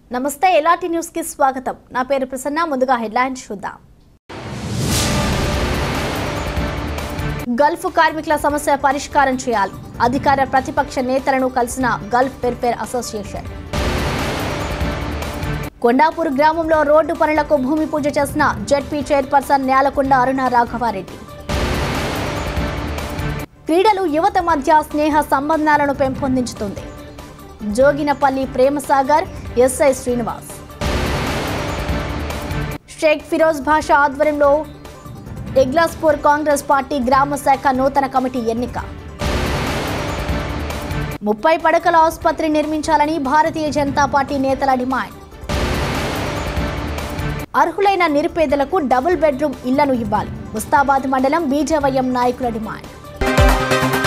నమస్తే ఎలాంటి న్యూస్ కి స్వాగతం నా పేరు ప్రసన్న ముందుగా హెడ్లైన్స్ చూద్దాం గల్ఫ్ కార్మికుల సమస్య పరిష్కారం చేయాలి అధికార ప్రతిపక్ష నేతలను కలిసిన గల్ఫ్ వెల్ఫేర్ అసోసియేషన్ కొండాపూర్ గ్రామంలో రోడ్డు పనులకు భూమి పూజ చేసిన జెడ్పీ చైర్పర్సన్ నేలకొండ అరుణ రాఘవారెడ్డి క్రీడలు యువత మధ్య స్నేహ సంబంధాలను పెంపొందించుతుంది జోగినపల్లి ప్రేమసాగర్ ఎస్ఐ శ్రీనివాస్ షేక్ ఫిరోజ్ భాషా ఆధ్వర్యంలో ఎగ్లాస్పూర్ కాంగ్రెస్ పార్టీ గ్రామ శాఖ నూతన కమిటీ ఎన్నిక ముప్పై పడకల ఆసుపత్రి నిర్మించాలని భారతీయ జనతా పార్టీ నేతల డిమాండ్ అర్హులైన నిరుపేదలకు డబుల్ బెడ్రూమ్ ఇళ్లను ఇవ్వాలి ముస్తాబాద్ మండలం బీజవయం నాయకుల డిమాండ్